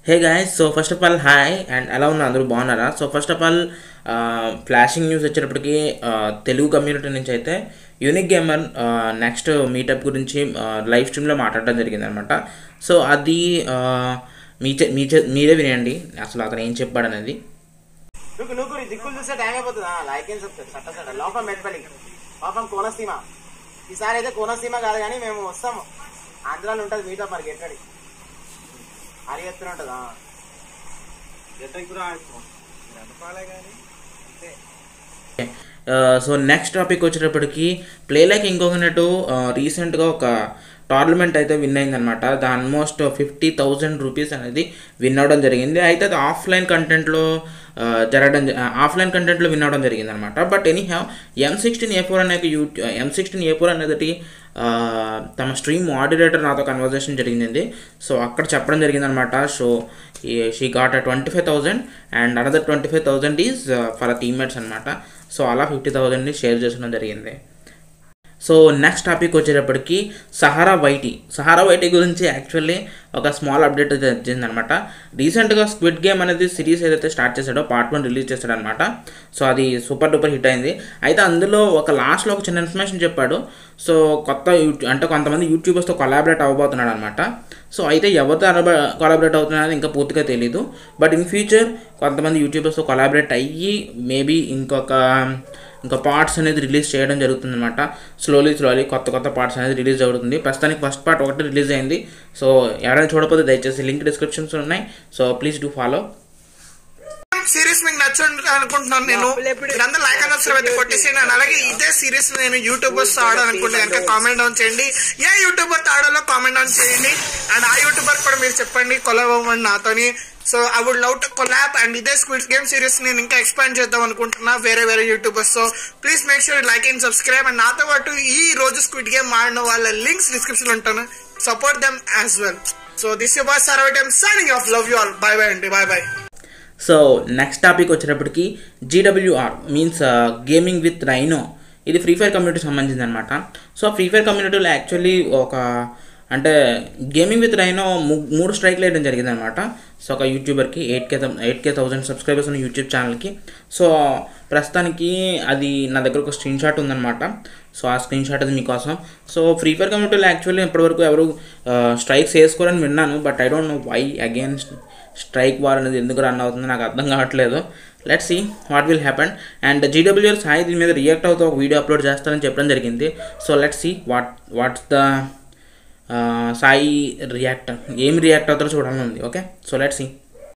hey guys so first of all hi and ఎలా ఉన్నారు అందరూ బాగున్నారా so first of all flashing news వచ్చేటప్పటికి ఆ, తెలుగు కమ్యూనిటీ నుంచి అయితే యూనిక్ గేమర్ నెక్స్ట్ మీటప్ గురించి లైవ్ స్ట్రీమ్లో మాట్లాడడం జరిగింది అనమాట సో అది ఆ, మీ చే- మీ చే- మీరే వినండి అసలు అతను ఏం చెప్పాడు అనేది నువ్వు నువ్వు ఈ దిక్కులు చూస్తే టైం అయిపోతుందా లైక్ ఏం చెప్తారు చట్ట చట్ట లోపం మెట్పల్లి పాపం కోనసీమ ఈసారి అయితే కోనసీమ కాదు కానీ మేము వస్తాము ఆంధ్రాలో ఉంటుంది మీతో మరి గెట్టడి హరి ఎత్తున ఉంటుందా సో నెక్స్ట్ టాపిక్ వచ్చేటప్పటికి ప్లే లైక్ ఇంకొకనట్టు రీసెంట్గా ఒక టోర్నమెంట్ అయితే విన్ అయిందనమాట అది ఆల్మోస్ట్ ఫిఫ్టీ థౌజండ్ రూపీస్ అనేది విన్ అవ్వడం జరిగింది అయితే అది ఆఫ్లైన్ కంటెంట్లో జరగడం ఆఫ్లైన్ కంటెంట్లో విన్ అవ్వడం జరిగింది అనమాట but any have M sixteen A four అనే you M sixteen A four అనేది ఆ, తమ స్ట్రీమ్ మోడరేటర్ నాతో కన్వర్జేషన్ జరిగింది సో అక్కడ చెప్పడం జరిగిందనమాట so she got a twenty five thousand and another twenty five thousand is for a teammates అనమాట సో అలా ఫిఫ్టీ థౌజండ్ని షేర్ చేసుకోవడం జరిగింది సో నెక్స్ట్ టాపిక్ వచ్చేటప్పటికి సహారా వైటీ సహారా వైటీ గురించి యాక్చువల్లీ ఒక స్మాల్ అప్డేట్ అయితే వచ్చిందనమాట రీసెంట్గా స్క్విడ్ గేమ్ అనేది సిరీస్ ఏదైతే స్టార్ట్ చేశాడో పార్ట్ వన్ రిలీజ్ చేశాడనమాట సో అది సూపర్ డూపర్ హిట్ అయింది అయితే అందులో ఒక లాస్ట్లో ఒక చిన్న ఇన్ఫర్మేషన్ చెప్పాడు సో కొత్త యూట్యూ అంటే కొంతమంది యూట్యూబర్స్తో కొలాబరేట్ అవ్వబోతున్నాడు అనమాట సో అయితే ఎవరితో కొలాబరేట్ అవుతున్నారని ఇంకా పూర్తిగా తెలియదు బట్ ఇన్ ఫ్యూచర్ కొంతమంది యూట్యూబర్స్తో కొలాబరేట్ అయ్యి మేబీ ఇంకొక ఇంకా పార్ట్స్ అనేది రిలీజ్ చేయడం జరుగుతుంది అనమాట స్లోలీ స్లోలీ కొత్త కొత్త పార్ట్స్ అనేది రిలీజ్ అవుతుంది ప్రస్తుతానికి ఫస్ట్ పార్ట్ ఒకటి రిలీజ్ అయింది సో ఎవరైనా చూడకపోతే దయచేసి లింక్ డిస్క్రిప్షన్స్ ఉన్నాయి so please do follow series మీకు నచ్చండి అనుకుంటున్నాను నేను మీరందరూ లైక్ అని అయితే కొట్టేసేయండి అండ్ అలాగే ఇదే సిరీస్ నేను యూట్యూబర్స్ ఆడాలనుకుంటే కనుక కామెంట్ డౌన్ చేయండి ఏ యూట్యూబర్ ఆడాలో కామెంట్ డౌన్ చేయండి అండ్ ఆ యూట్యూబర్ కూడా మీరు చెప్పండి కొలాబ్ అవ్వండి నాతోని so I would love to collab and ఇదే స్క్విడ్ గేమ్ సిరీస్ నేను ఇంకా ఎక్స్పాండ్ చేద్దాం అనుకుంటున్నా వేరే వేరే youtubers so please make sure like and subscribe and నాతో పాటు ఈ రోజు స్క్విడ్ గేమ్ ఆడిన వాళ్ళ లింక్స్ డిస్క్రిప్షన్ ఉంటాను support them as well so this you boss sir signing off love you all bye bye అండి bye bye so next topic వచ్చేటప్పటికి GWR means gaming with Rhino ఇది ఫ్రీ ఫైర్ కమ్యూనిటీ సంబంధించింది అనమాట so free fire కమ్యూనిటీలో actually ఒక అంటే gaming with rhino మూడు స్ట్రైక్లు వేయడం జరిగింది అనమాట సో ఒక యూట్యూబర్కి eight K eight K thousand subscribers ఉన్న యూట్యూబ్ ఛానల్కి సో ప్రస్తుతానికి అది నా దగ్గర ఒక స్క్రీన్ షాట్ ఉందన్నమాట సో ఆ స్క్రీన్ షాట్ అది మీకోసం సో ఫ్రీ ఫైర్ కమ్యూనిటీలో యాక్చువల్లీ ఇప్పటివరకు ఎవరు స్ట్రైక్స్ వేసుకోరని విన్నాను but I don't know why again strike war అనేది ఎందుకు రన్ అవుతుందో నాకు అర్థం కావట్లేదు let see what will happen and GWR Sai దీని మీద రియాక్ట్ అవుతూ ఒక వీడియో అప్లోడ్ చేస్తానని చెప్పడం జరిగింది so let see what what's the Sai react ఏం రియాక్ట్ అవుతారో చూడాలని ఉంది ఓకే సో లెట్ సి